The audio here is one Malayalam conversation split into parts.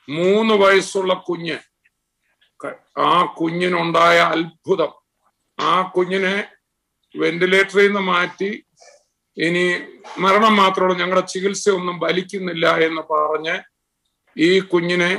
മൂന്ന് വയസ്സുള്ള കുഞ്ഞ് ക- ആ കുഞ്ഞിനുണ്ടായ അത്ഭുതം ആ കുഞ്ഞിനെ വെന്റിലേറ്ററിൽ നിന്ന് മാറ്റി ഇനി മരണം മാത്രമുള്ളൂ ഞങ്ങളുടെ ചികിത്സയൊന്നും ഫലിക്കുന്നില്ല എന്ന് പറഞ്ഞ് ഈ കുഞ്ഞിനെ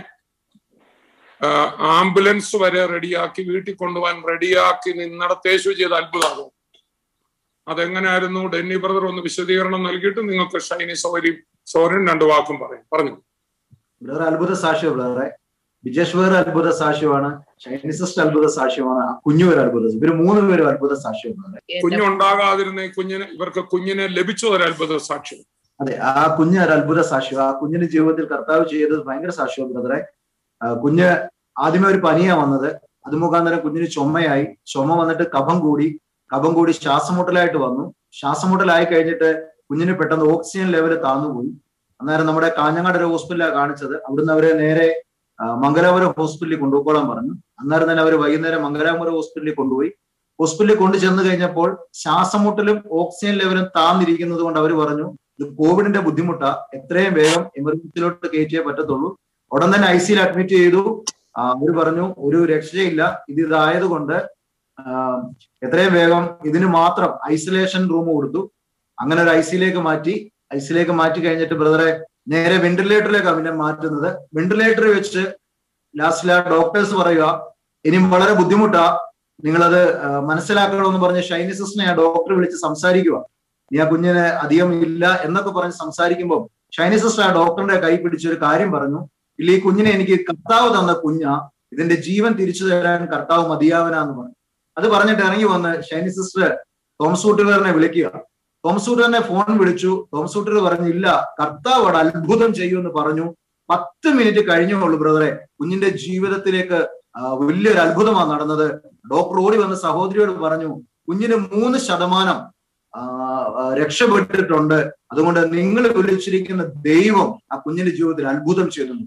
ആ, ആംബുലൻസ് വരെ റെഡിയാക്കി വീട്ടിൽ കൊണ്ടുപോകാൻ റെഡിയാക്കി നിന്നിടത്ത് യേശു ചെയ്ത അത്ഭുതമാകും അതെങ്ങനെയായിരുന്നു ഡെന്നി ബ്രദർ ഒന്ന് വിശദീകരണം നൽകിയിട്ട് നിങ്ങൾക്ക് ഷൈനി സൗകര്യം സൗകര്യം രണ്ടു വാക്കും പറയും പറഞ്ഞു ബ്രദർ അത്ഭുത സാക്ഷിയോ ബ്രദറെ വിജേഷ് വേറെ അത്ഭുത സാക്ഷ്യമാണ് ഷൈനിസിസ്റ്റ് അത്ഭുത സാക്ഷ്യമാണ് ആ കുഞ്ഞു ഒരു അത്ഭുത ഇവര് മൂന്ന് പേരും അത്ഭുത സാക്ഷ്യം ബ്രദറെ കുഞ്ഞുണ്ടാകാതിരുന്ന ഈ കുഞ്ഞിന് ഇവർക്ക് കുഞ്ഞിനെ ലഭിച്ചു ഒരു അത്ഭുത സാക്ഷ്യം അതെ ആ കുഞ്ഞ് ഒരു അത്ഭുത സാക്ഷ്യം ആ കുഞ്ഞിന്റെ ജീവിതത്തിൽ കർത്താവ് ചെയ്തത് ഭയങ്കര സാക്ഷ്യം ബ്രദറെ ആ, കുഞ്ഞ് ആദ്യമേ ഒരു പനിയാ വന്നത് അത് മുഖാന്തരം കുഞ്ഞിന് ചുമയായി ചുമ വന്നിട്ട് കഫം കൂടി കഫം കൂടി ശ്വാസമുട്ടലായിട്ട് വന്നു ശ്വാസമുട്ടലായി കഴിഞ്ഞിട്ട് കുഞ്ഞിന് പെട്ടെന്ന് ഓക്സിജൻ ലെവൽ താന്നുപോയി അന്നേരം നമ്മുടെ കാഞ്ഞങ്ങാട് ഒരു ഹോസ്പിറ്റലാണ് കാണിച്ചത് അവിടുന്ന് അവരെ നേരെ ആ, മംഗലാപുരം ഹോസ്പിറ്റലിൽ കൊണ്ടുപോയിക്കോളാൻ പറഞ്ഞു അന്നേരം തന്നെ അവർ വൈകുന്നേരം മംഗലാപുരം ഹോസ്പിറ്റലിൽ കൊണ്ടുപോയി ഹോസ്പിറ്റലിൽ കൊണ്ടു ചെന്ന് കഴിഞ്ഞപ്പോൾ ശ്വാസമുട്ടലും ഓക്സിജൻ ലെവലും താന്നിരിക്കുന്നത് കൊണ്ട് അവർ പറഞ്ഞു ഇത് കോവിഡിന്റെ ബുദ്ധിമുട്ടാ എത്രയും വേഗം എമർജൻസിയിലോട്ട് കയറ്റിയേ പറ്റത്തുള്ളൂ ഉടൻ തന്നെ ഐ സിയിൽ അഡ്മിറ്റ് ചെയ്തു ആ, അവര് പറഞ്ഞു ഒരു രക്ഷയില്ല ഇത് ഇതായത് കൊണ്ട് എത്രയും വേഗം ഇതിന് മാത്രം ഐസൊലേഷൻ റൂം കൊടുത്തു അങ്ങനെ ഒരു ഐ സിയിലേക്ക് മാറ്റി ഐ സിയിലേക്ക് മാറ്റി കഴിഞ്ഞിട്ട് ബ്രദറെ നേരെ വെന്റിലേറ്ററിലേക്കാണ് പിന്നെ മാറ്റുന്നത് വെന്റിലേറ്ററിൽ വെച്ച് ലാസ്റ്റിൽ ആ ഡോക്ടേഴ്സ് പറയുക ഇനി വളരെ ബുദ്ധിമുട്ടാ നിങ്ങളത് ആ, മനസ്സിലാക്കണമെന്ന് പറഞ്ഞ് ഷൈനി സിസ്റ്ററിനെ ആ ഡോക്ടർ വിളിച്ച് സംസാരിക്കുക നീ ആ കുഞ്ഞിന് അധികം ഇല്ല എന്നൊക്കെ പറഞ്ഞ് സംസാരിക്കുമ്പോൾ ഷൈനി സിസ്റ്റർ ആ ഡോക്ടറിന്റെ കൈ പിടിച്ച് ഒരു കാര്യം പറഞ്ഞു ഇല്ല ഈ കുഞ്ഞിനെ എനിക്ക് കർത്താവ് തന്ന കുഞ്ഞാ ഇതിന്റെ ജീവൻ തിരിച്ചു തരാൻ കർത്താവ് മതിയാവനാന്ന് പറഞ്ഞു അത് പറഞ്ഞിട്ട് ഇറങ്ങി വന്ന് ഷൈനി സിസ്റ്റർ തോമസ് ഊട്ടുകാരനെ വിളിക്കുക തോമസ് ഊട്ടുകാരനെ ഫോൺ വിളിച്ചു തോമസ് ഊട്ടുകാർ പറഞ്ഞു ഇല്ല കർത്താവ് അവിടെ അത്ഭുതം ചെയ്യുമെന്ന് പറഞ്ഞു പത്ത് മിനിറ്റ് കഴിഞ്ഞുള്ളൂ ബ്രദറെ കുഞ്ഞിന്റെ ജീവിതത്തിലേക്ക് ആ, വലിയൊരു അത്ഭുതമാണ് നടന്നത് ഡോക്ടർ ഓടി വന്ന് സഹോദരിയോട് പറഞ്ഞു കുഞ്ഞിന് മൂന്ന് ശതമാനം ആ, ആ, രക്ഷപ്പെട്ടിട്ടുണ്ട് അതുകൊണ്ട് നിങ്ങൾ വിളിച്ചിരിക്കുന്ന ദൈവം ആ കുഞ്ഞിന്റെ ജീവിതത്തിൽ അത്ഭുതം ചെയ്യുന്നു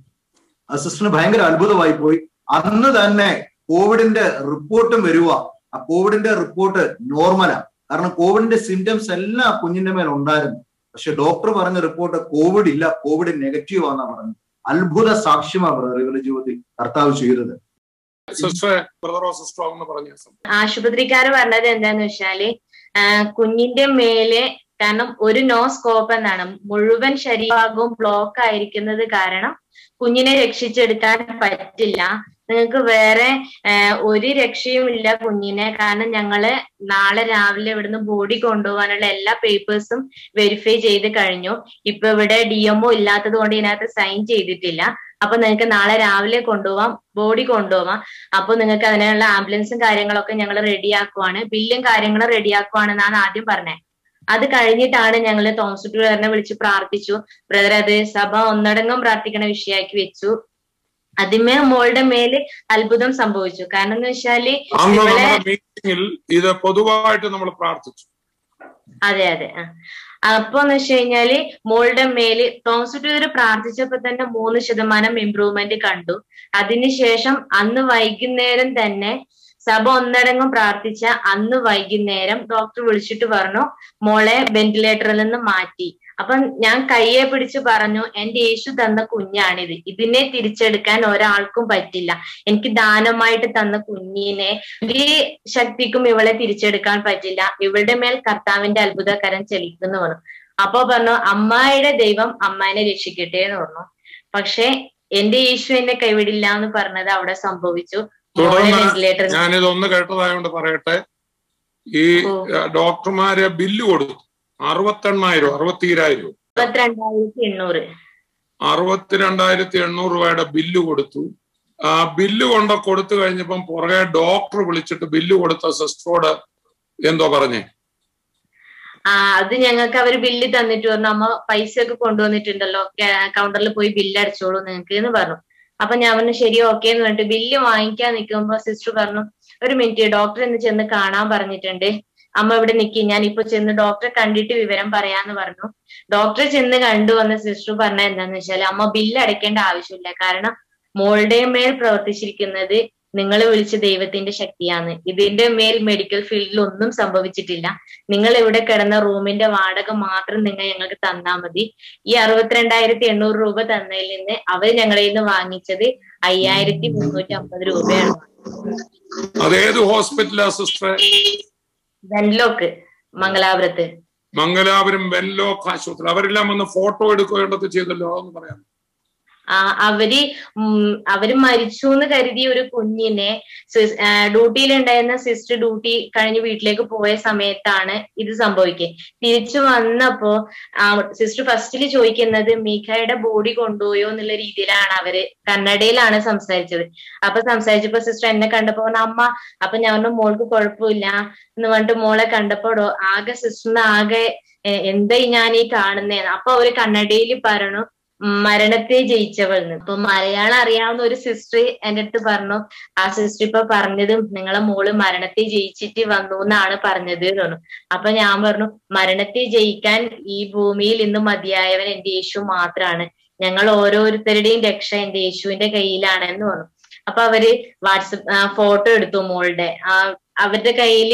ആ സിസ്റ്ററിന് ഭയങ്കര അത്ഭുതമായി പോയി അന്ന് തന്നെ കോവിഡിന്റെ റിപ്പോർട്ടും വരുക ആ കോവിഡിന്റെ റിപ്പോർട്ട് നോർമലാ കാരണം കോവിഡിന്റെ സിംറ്റംസ് എല്ലാം ആ കുഞ്ഞിന്റെ മേൽ ഉണ്ടായിരുന്നു പക്ഷെ ഡോക്ടർ പറഞ്ഞ റിപ്പോർട്ട് കോവിഡ് ഇല്ല കോവിഡ് നെഗറ്റീവ് ആണെന്നാ പറഞ്ഞു അത്ഭുത സാക്ഷ്യമാ ബ്രദർ ഇവരുടെ ജീവിതത്തിൽ കർത്താവ് ചെയ്തത് സിസ്റ്റർ ബ്രദറോ സിസ്റ്ററോ എന്ന് പറഞ്ഞു ആശുപത്രിക്കാര് പറഞ്ഞത് എന്താന്ന് വെച്ചാല് ആ, കുഞ്ഞിന്റെ മേലെ കാരണം ഒരു നോ സ്കോപ്പ് എന്നാണ് മുഴുവൻ ശരീരഭാഗവും ബ്ലോക്ക് ആയിരിക്കുന്നത് കാരണം കുഞ്ഞിനെ രക്ഷിച്ചെടുക്കാൻ പറ്റില്ല നിങ്ങൾക്ക് വേറെ ആ, ഒരു രക്ഷയും ഇല്ല കുഞ്ഞിനെ കാരണം ഞങ്ങള് നാളെ രാവിലെ ഇവിടുന്ന് ബോഡി കൊണ്ടുപോകാനുള്ള എല്ലാ പേപ്പേഴ്സും വെരിഫൈ ചെയ്ത് കഴിഞ്ഞു ഇപ്പൊ ഇവിടെ ഡി എംഒ ഇല്ലാത്തത് കൊണ്ട് ഇതിനകത്ത് സൈൻ ചെയ്തിട്ടില്ല അപ്പൊ നിങ്ങൾക്ക് നാളെ രാവിലെ കൊണ്ടുപോവാം ബോഡി കൊണ്ടുപോവാം അപ്പൊ നിങ്ങൾക്ക് അതിനുള്ള ആംബുലൻസും കാര്യങ്ങളൊക്കെ ഞങ്ങൾ റെഡിയാക്കുവാണ് ബില്ലും കാര്യങ്ങളും റെഡിയാക്കുവാണെന്നാണ് ആദ്യം പറഞ്ഞത് അത് കഴിഞ്ഞിട്ടാണ് ഞങ്ങൾ തോമസ് ബ്രദറിനെ വിളിച്ച് പ്രാർത്ഥിച്ചു ബ്രദർ അത് സഭ ഒന്നടങ്കം പ്രാർത്ഥിക്കണ വിഷയമാക്കി വെച്ചു അതിമേ മോളുടെ മേല് അത്ഭുതം സംഭവിച്ചു കാരണം എന്ന് വെച്ചാല് അന്ന് ഇവളെ നമ്മുടെ മീറ്റിംഗിൽ ഇത് പൊതുവായിട്ട് നമ്മൾ പ്രാർത്ഥിച്ചു അതെ അതെ ആ. അപ്പൊ എന്ന് വെച്ച് കഴിഞ്ഞാല് മോളുടെ മേല് തോമസ് ട്യൂർ പ്രാർത്ഥിച്ചപ്പോ തന്നെ മൂന്ന് ശതമാനം ഇമ്പ്രൂവ്മെന്റ് കണ്ടു അതിനുശേഷം അന്ന് വൈകുന്നേരം തന്നെ സഭ ഒന്നടങ്കം പ്രാർത്ഥിച്ച അന്ന് വൈകുന്നേരം ഡോക്ടർ വിളിച്ചിട്ട് പറഞ്ഞു മോളെ വെന്റിലേറ്ററിൽ നിന്ന് മാറ്റി അപ്പൊ ഞാൻ കയ്യെ പിടിച്ച് പറഞ്ഞു എന്റെ യേശു തന്ന കുഞ്ഞാണിത് ഇതിനെ തിരിച്ചെടുക്കാൻ ഒരാൾക്കും പറ്റില്ല എനിക്ക് ദാനമായിട്ട് തന്ന കുഞ്ഞിനെ ഒരു ശക്തിക്കും ഇവളെ തിരിച്ചെടുക്കാൻ പറ്റില്ല ഇവളുടെ മേൽ കർത്താവിന്റെ അത്ഭുതകരം ചലിക്കുന്നു പറഞ്ഞു അപ്പൊ പറഞ്ഞു അമ്മായിയുടെ ദൈവം അമ്മാനെ രക്ഷിക്കട്ടെ എന്ന് പറഞ്ഞു പക്ഷെ എന്റെ യേശു എന്നെ കൈവിടില്ല എന്ന് പറഞ്ഞത് അവിടെ സംഭവിച്ചു മോളെ തുടർന്ന് വെന്റിലേറ്ററിൽ ഞാനിതൊന്ന് കേട്ടതായോണ്ട് പറയട്ടെ ഈ ഓ. ആ, ഡോക്ടർമാരെ ബില്ല് കൊടുത്തു അറുപത്തെണ്ണായിരം അറുപത്തിരായിരം മുപ്പത്തിരണ്ടായിരത്തി എണ്ണൂറ് അറുപത്തിരണ്ടായിരത്തി എണ്ണൂറ് രൂപയുടെ ബില്ല് കൊടുത്തു ആ ബില്ല് കൊണ്ട് കൊടുത്തു കഴിഞ്ഞപ്പം പുറകെ ഡോക്ടർ വിളിച്ചിട്ട് ബില്ല് കൊടുത്ത സിസ്റ്ററോട് എന്തോ പറഞ്ഞേ ആ അത് ഞങ്ങൾക്ക് അവര് ബില്ല് തന്നിട്ട് പറഞ്ഞു അമ്മ പൈസ ഒക്കെ കൊണ്ടുവന്നിട്ടുണ്ടല്ലോ കൗണ്ടറിൽ പോയി ബില്ല് അടിച്ചോളൂ നിങ്ങൾക്ക് എന്ന് പറഞ്ഞു അപ്പൊ ഞാൻ പറഞ്ഞു ശരി ഓക്കെ എന്ന് പറഞ്ഞിട്ട് ബില്ല് വാങ്ങിക്കാൻ നിൽക്കുമ്പോ സിസ്റ്റർ പറഞ്ഞു ഒരു മിനിറ്റ് ഡോക്ടർ ഇന്ന് ചെന്ന് കാണാൻ പറഞ്ഞിട്ടുണ്ട് അമ്മ ഇവിടെ നിൽക്കി ഞാൻ ഇപ്പൊ ചെന്ന് ഡോക്ടറെ കണ്ടിട്ട് വിവരം പറയാന്ന് പറഞ്ഞു ഡോക്ടറെ ചെന്ന് കണ്ടു വന്ന സിസ്റ്റർ പറഞ്ഞ എന്താന്ന് വെച്ചാൽ അമ്മ ബില്ല് അടയ്ക്കേണ്ട ആവശ്യമില്ല കാരണം മോളുടെ മേൽ പ്രവർത്തിച്ചിരിക്കുന്നത് നിങ്ങൾ വിളിച്ച ദൈവത്തിന്റെ ശക്തിയാണ് ഇതിന്റെ മേൽ മെഡിക്കൽ ഫീൽഡിൽ ഒന്നും സംഭവിച്ചിട്ടില്ല നിങ്ങൾ ഇവിടെ കിടന്ന റൂമിന്റെ വാടക മാത്രം നിങ്ങൾ ഞങ്ങൾക്ക് തന്നാ മതി ഈ അറുപത്തിരണ്ടായിരത്തി എണ്ണൂറ് രൂപ തന്നതിൽ നിന്ന് അവർ ഞങ്ങളിൽ നിന്ന് വാങ്ങിച്ചത് അയ്യായിരത്തി മുന്നൂറ്റി അമ്പത് രൂപയാണ് അതേത് ഹോസ്പിറ്റലാ സിസ്റ്ററെ വെൻലോക്ക് മംഗലാപുരത്ത് മംഗലാപുരം വെൻലോക്ക് ആശുപത്രി അവരെല്ലാം വന്ന് ഫോട്ടോ എടുക്കുകയൊക്കെ ചെയ്തല്ലോ എന്ന് പറയാം ആ അവര് ഉം അവര് മരിച്ചു എന്ന് കരുതിയ ഒരു കുഞ്ഞിനെ ഡ്യൂട്ടിയിലുണ്ടായിരുന്ന സിസ്റ്റർ ഡ്യൂട്ടി കഴിഞ്ഞ് വീട്ടിലേക്ക് പോയ സമയത്താണ് ഇത് സംഭവിക്കുക തിരിച്ചു വന്നപ്പോ സിസ്റ്റർ ഫസ്റ്റിൽ ചോദിക്കുന്നത് മീഖയുടെ ബോഡി കൊണ്ടുപോയോ എന്നുള്ള രീതിയിലാണ് അവര് കന്നഡയിലാണ് സംസാരിച്ചത് അപ്പൊ സംസാരിച്ചപ്പോ സിസ്റ്റർ എന്നെ കണ്ടപ്പോ പറഞ്ഞു അമ്മ അപ്പൊ ഞാൻ പറഞ്ഞു മോൾക്ക് കുഴപ്പമില്ല എന്ന് പറഞ്ഞിട്ട് മോളെ കണ്ടപ്പോ ആകെ സിസ്റ്ററിന് ആകെ എന്തായി ഞാൻ ഈ കാണുന്നേന്ന് അപ്പൊ അവര് കന്നഡയിൽ പറഞ്ഞു മരണത്തെ ജയിച്ചവൾന്ന് ഇപ്പൊ മലയാളം അറിയാവുന്ന ഒരു സിസ്റ്റർ എന്റെ അടുത്ത് പറഞ്ഞു ആ സിസ്റ്റർ ഇപ്പൊ പറഞ്ഞതും നിങ്ങളെ മോള് മരണത്തെ ജയിച്ചിട്ട് വന്നു എന്നാണ് പറഞ്ഞത് പറഞ്ഞു അപ്പൊ ഞാൻ പറഞ്ഞു മരണത്തെ ജയിക്കാൻ ഈ ഭൂമിയിൽ ഇന്ന് മതിയായവൻ എന്റെ യേശു മാത്രാണ് ഞങ്ങൾ ഓരോരുത്തരുടെയും രക്ഷ എന്റെ യേശുവിന്റെ കയ്യിലാണ് എന്ന് പറഞ്ഞു അപ്പൊ അവര് വാട്സപ്പ് ഫോട്ടോ എടുത്തു മോളുടെ ആ അവരുടെ കയ്യിൽ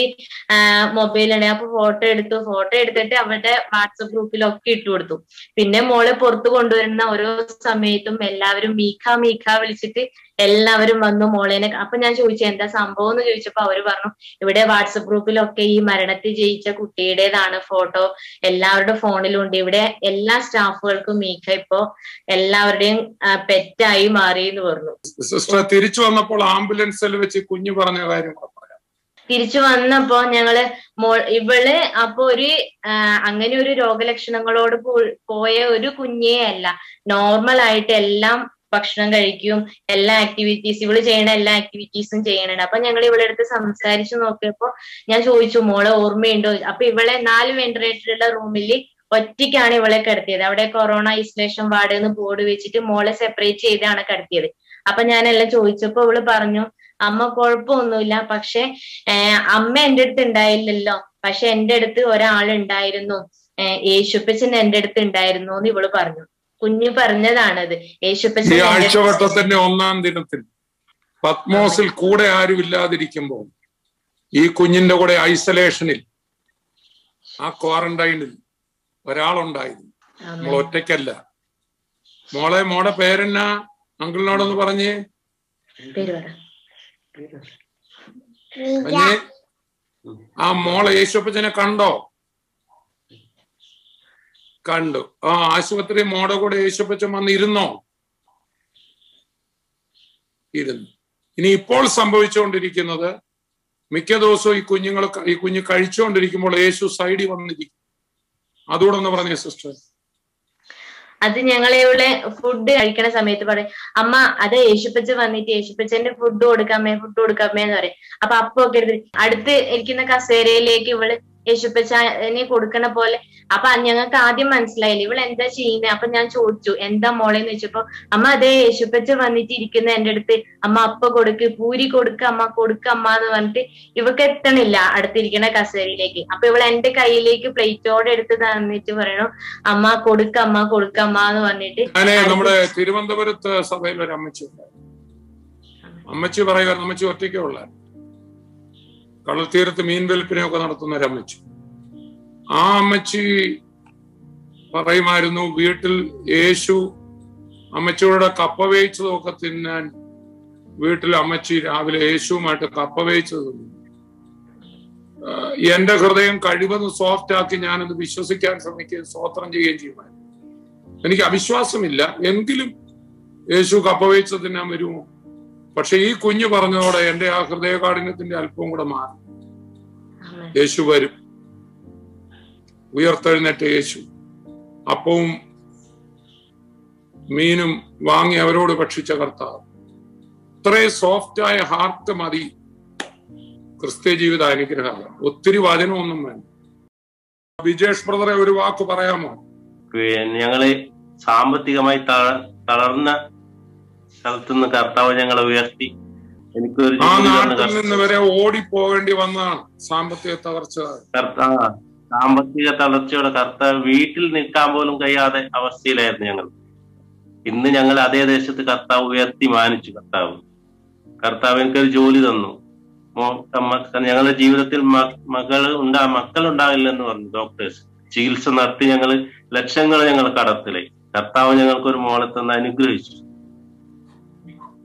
മൊബൈൽ ഉണ്ട് അപ്പൊ ഫോട്ടോ എടുത്തു ഫോട്ടോ എടുത്തിട്ട് അവരുടെ വാട്സപ്പ് ഗ്രൂപ്പിലൊക്കെ ഇട്ടു കൊടുത്തു പിന്നെ മോളെ പുറത്തു കൊണ്ടുവരുന്ന ഓരോ സമയത്തും എല്ലാവരും മീഖ മീഖ വിളിച്ചിട്ട് എല്ലാവരും വന്നു മോളേനെ അപ്പൊ ഞാൻ ചോദിച്ചു എന്താ സംഭവം എന്ന് ചോദിച്ചപ്പോ അവര് പറഞ്ഞു ഇവിടെ വാട്സപ്പ് ഗ്രൂപ്പിലൊക്കെ ഈ മരണത്തിൽ ജയിച്ച കുട്ടിയുടേതാണ് ഫോട്ടോ എല്ലാവരുടെ ഫോണിലും ഉണ്ട് ഇവിടെ എല്ലാ സ്റ്റാഫുകൾക്കും മീഖ ഇപ്പോ എല്ലാവരുടെയും പെറ്റായി മാറി എന്ന് പറഞ്ഞു സിസ്റ്റർ തിരിച്ചു വന്നപ്പോൾ ആംബുലൻസിൽ വെച്ച് കുഞ്ഞു പറഞ്ഞ കാര്യം കൂടെ പറയാം തിരിച്ചു വന്നപ്പോ ഞങ്ങള് മോൾ ഇവള് അപ്പൊ ഒരു അങ്ങനെ ഒരു രോഗലക്ഷണങ്ങളോട് പോയ ഒരു കുഞ്ഞേ അല്ല നോർമൽ ആയിട്ട് എല്ലാം ഭക്ഷണം കഴിക്കും എല്ലാ ആക്ടിവിറ്റീസ് ഇവള് ചെയ്യണ എല്ലാ ആക്ടിവിറ്റീസും ചെയ്യണുണ്ട് അപ്പൊ ഞങ്ങൾ ഇവിടെ അടുത്ത് സംസാരിച്ചു നോക്കിയപ്പോ ഞാൻ ചോദിച്ചു മോളെ ഓർമ്മയുണ്ടോ അപ്പൊ ഇവളെ നാല് വെന്റിലേറ്ററുള്ള റൂമിൽ ഒറ്റയ്ക്കാണ് ഇവളെ കിടത്തിയത് അവിടെ കൊറോണ ഐസൊലേഷൻ വാർഡ് എന്ന് ബോർഡ് വെച്ചിട്ട് മോളെ സെപ്പറേറ്റ് ചെയ്താണ് കിടത്തിയത് അപ്പൊ ഞാനെല്ലാം ചോദിച്ചപ്പോ ഇവള് പറഞ്ഞു അമ്മ കുഴപ്പമൊന്നുമില്ല പക്ഷെ അമ്മ എന്റെ അടുത്ത് ഉണ്ടായില്ലല്ലോ പക്ഷെ എന്റെ അടുത്ത് ഒരാളുണ്ടായിരുന്നു യേശുപ്പച്ചൻ എന്റെ അടുത്ത് ഉണ്ടായിരുന്നു എന്ന് ഇവള് പറഞ്ഞു കുഞ്ഞു പറഞ്ഞതാണത് യേശുപ്പച്ചൻ ഈ ആഴ്ചവട്ടത്തിന്റെ ഒന്നാം ദിനത്തിൽ പത്മോസിൽ കൂടെ ആരും ഇല്ലാതിരിക്കുമ്പോൾ ഈ കുഞ്ഞിന്റെ കൂടെ ഐസൊലേഷനിൽ ആ ക്വാറന്റൈനിൽ ഒരാളുണ്ടായിരുന്നു നമ്മൾ ഒറ്റയ്ക്കല്ല മോളെ മോടെ പേരെന്നാ അങ്കിളിനോടൊന്ന് പറഞ്ഞേ പേര് പറ പറഞ്ഞേ ആ മോളെ യേശുപ്പച്ചനെ കണ്ടോ കണ്ടു ആ ആശുപത്രി മോടെ കൂടെ യേശുപ്പച്ചൻ വന്ന് ഇരുന്നോ ഇരുന്നു ഇനി ഇപ്പോൾ സംഭവിച്ചുകൊണ്ടിരിക്കുന്നത് മിക്ക ദിവസവും ഈ കുഞ്ഞുങ്ങൾ ഈ കുഞ്ഞ് കഴിച്ചുകൊണ്ടിരിക്കുമ്പോൾ യേശു സൈഡിൽ വന്നിരിക്കും അതുകൂടെ ഒന്ന് പറഞ്ഞേ സിസ്റ്റർ അത് ഞങ്ങളെ ഇവിടെ ഫുഡ് കഴിക്കണ സമയത്ത് പറയും അമ്മ അത് യേശുപ്പച്ച വന്നിട്ട് യേശുപ്പച്ചന്റെ ഫുഡ് കൊടുക്കാമേ ഫുഡ് കൊടുക്കാമേ എന്ന് പറയും അപ്പൊ അപ്പൊ ഒക്കെ എടുത്ത് അടുത്ത് ഇരിക്കുന്ന കസേരയിലേക്ക് ഇവള് യേശുപ്പച്ചനെ കൊടുക്കണ പോലെ അപ്പൊ ഞങ്ങൾക്ക് ആദ്യം മനസ്സിലായില്ല ഇവൾ എന്താ ചെയ്യുന്നത് അപ്പൊ ഞാൻ ചോദിച്ചു എന്താ മോളെന്ന് വെച്ചപ്പോ അമ്മ അതേ യേശുപ്പച്ച വന്നിട്ട് ഇരിക്കുന്ന എന്റെ അടുത്ത് അമ്മ അപ്പ കൊടുക്ക് പൂരി കൊടുക്ക അമ്മ കൊടുക്ക അമ്മ എന്ന് പറഞ്ഞിട്ട് ഇവക്ക് എത്തണില്ല അടുത്തിരിക്കണ കസേരയിലേക്ക് അപ്പൊ ഇവൾ എന്റെ കയ്യിലേക്ക് പ്ലേറ്റോടെ എടുത്ത് തന്നിട്ട് പറയണു അമ്മ കൊടുക്ക അമ്മ കൊടുക്ക അമ്മ എന്ന് പറഞ്ഞിട്ട് ഞാനേ നമ്മുടെ തിരുവനന്തപുരത്ത് സഭയിൽ ഒരു അമ്മച്ചി ഉണ്ടായിരുന്നു അമ്മച്ചി പറയുക അമ്മച്ചി ഒറ്റയ്ക്കേ ഉള്ള കടൽത്തീരത്ത് മീൻ വിൽപ്പനയൊക്കെ നടത്തുന്ന ഒരു അമ്മച്ചി ആ അമ്മച്ചി പറയുമായിരുന്നു വീട്ടിൽ യേശു അമ്മച്ചിയുടെ കപ്പ വേവിച്ചതൊക്കെ തിന്നാൻ വീട്ടിൽ അമ്മച്ചി രാവിലെ യേശുവുമായിട്ട് കപ്പ വേവിച്ചത് തിന്നു എന്റെ ഹൃദയം കഴിവതും സോഫ്റ്റ് ആക്കി ഞാനത് വിശ്വസിക്കാൻ ശ്രമിക്കുകയും സ്വോത്രം ചെയ്യുകയും ചെയ്യുമായിരുന്നു എനിക്ക് അവിശ്വാസമില്ല എങ്കിലും യേശു കപ്പ വേവിച്ചത് തിന്നാൻ വരുമോ പക്ഷെ ഈ കുഞ്ഞു പറഞ്ഞതോടെ എന്റെ ആ ഹൃദയകാഠിന്യത്തിന്റെ അല്പം കൂടെ മാറി യേശു വരും ഉയർത്തെഴുന്നേറ്റ യേശു അപ്പവും മീനും വാങ്ങി അവരോട് ഭക്ഷിച്ച കർത്താവ് ഇത്രയും സോഫ്റ്റായ ഹാർട്ട് മതി ക്രിസ്ത്യ ജീവിത അനുഗ്രഹം ഒത്തിരി വചനമൊന്നും വേണ്ട വിജേഷ് ബ്രദറെ ഒരു വാക്ക് പറയാമോ പിന്നെ ഞങ്ങള് സാമ്പത്തികമായി തള- തളർന്ന സ്ഥലത്തു നിന്ന് കർത്താവ് ഞങ്ങളെ ഉയർത്തി എനിക്കൊരു ആ ജോലി തന്ന് നാട്ടിൽ കർത്താവ് നിന്ന് വരെ ഓടിപ്പോകേണ്ടി വന്നതാണ് സാമ്പത്തിക തകർച്ച കർത്താവ് സാമ്പത്തിക തളർച്ചയോടെ കർത്താവ് വീട്ടിൽ നിൽക്കാൻ പോലും കഴിയാതെ അവസ്ഥയിലായിരുന്നു ഞങ്ങൾ ഇന്ന് ഞങ്ങൾ അതേ ദേശത്ത് കർത്താവ് ഉയർത്തി മാനിച്ചു കർത്താവ് കർത്താവ് എനിക്കൊരു ജോലി തന്നു മോ മക്ക- ഞങ്ങളുടെ ജീവിതത്തിൽ മ- മകള് ഉണ്ടാ മക്കൾ ഉണ്ടാവില്ലെന്ന് പറഞ്ഞു ഡോക്ടേഴ്സ് ചികിത്സ നടത്തി ഞങ്ങൾ ലക്ഷങ്ങൾ ഞങ്ങൾ കടത്തിലായി കർത്താവ് ഞങ്ങൾക്ക് ഒരു മോളെ തന്ന് അനുഗ്രഹിച്ചു